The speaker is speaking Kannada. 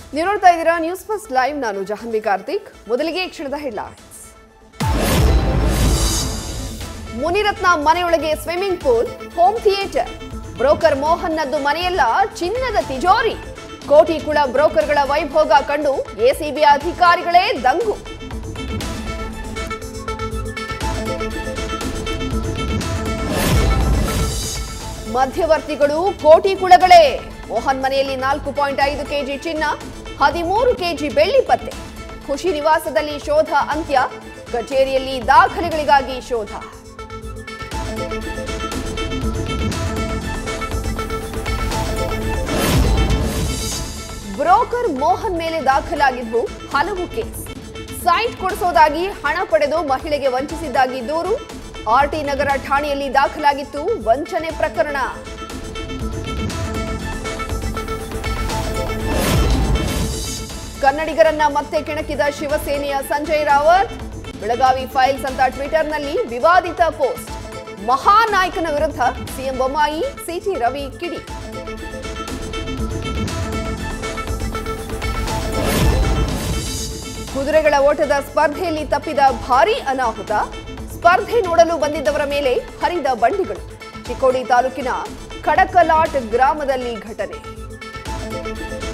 ನೀವು ನೋಡ್ತಾ ಇದ್ದೀರಾ ನ್ಯೂಸ್ ಫಸ್ಟ್ ಲೈವ್ ನಾನು ಜಹನ್ವಿ ಕಾರ್ತಿಕ್ ಮೊದಲಿಗೆ ಈ ಕ್ಷಣದ ಹೆಡ್ಲೈನ್ಸ್ ಮುನಿರತ್ನ ಮನೆಯೊಳಗೆ swimming pool home theatre broker ಮೋಹನ್ನದ್ದು ಮನೆಯಲ್ಲ ಚಿನ್ನದ ತಿಜೋರಿ ಕೋಟಿ ಕುಳ ಬ್ರೋಕರ್ಗಳ ವೈಭೋಗ ಕಂಡು ಎಸಿಬಿ ಅಧಿಕಾರಿಗಳೇ ದಂಗು ಮಧ್ಯವರ್ತಿಗಳು ಕೋಟಿ ಕುಳಗಳೇ ಮೋಹನ್ ಮನೆಯಲ್ಲಿ ನಾಲ್ಕು ಪಾಯಿಂಟ್ ಐದು ಕೆಜಿ ಚಿನ್ನ ಹದಿಮೂರು ಕೆಜಿ ಬೆಳ್ಳಿ ಪತ್ತೆ ಖುಷಿ ನಿವಾಸದಲ್ಲಿ ಶೋಧ ಅಂತ್ಯ ಕಚೇರಿಯಲ್ಲಿ ದಾಖಲೆಗಳಿಗಾಗಿ ಶೋಧ ಬ್ರೋಕರ್ ಮೋಹನ್ ಮೇಲೆ ದಾಖಲಾಗಿದ್ದು ಹಲವು ಕೇಸ್ ಸೈಟ್ ಕೊಡಿಸೋದಾಗಿ ಹಣ ಪಡೆದು ಮಹಿಳೆಗೆ ವಂಚಿಸಿದ್ದಾಗಿ ದೂರು ಆರ್ಟಿ ನಗರ ಠಾಣೆಯಲ್ಲಿ ದಾಖಲಾಗಿತ್ತು ವಂಚನೆ ಪ್ರಕರಣ ಕನ್ನಡಿಗರನ್ನ ಮತ್ತೆ ಕೆಣಕಿದ ಶಿವಸೇನೆಯ ಸಂಜಯ್ ರಾವತ್ ಬೆಳಗಾವಿ ಫೈಲ್ಸ್ ಅಂತ ಟ್ವಿಟರ್ನಲ್ಲಿ ವಿವಾದಿತ ಪೋಸ್ಟ್ ಮಹಾನಾಯಕನ ವಿರುದ್ಧ ಸಿಎಂ ಬೊಮ್ಮಾಯಿ ಸಿಟಿ ರವಿ ಕಿಡಿ ಕುದುರೆಗಳ ಓಟದ ಸ್ಪರ್ಧೆಯಲ್ಲಿ ತಪ್ಪಿದ ಭಾರೀ ಅನಾಹುತ ಸ್ಪರ್ಧೆ ನೋಡಲು ಬಂದಿದ್ದವರ ಮೇಲೆ ಹರಿದ ಬಂಡಿಗಳು ಚಿಕ್ಕೋಡಿ ತಾಲೂಕಿನ ಕಡಕಲಾಟ್ ಗ್ರಾಮದಲ್ಲಿ ಘಟನೆ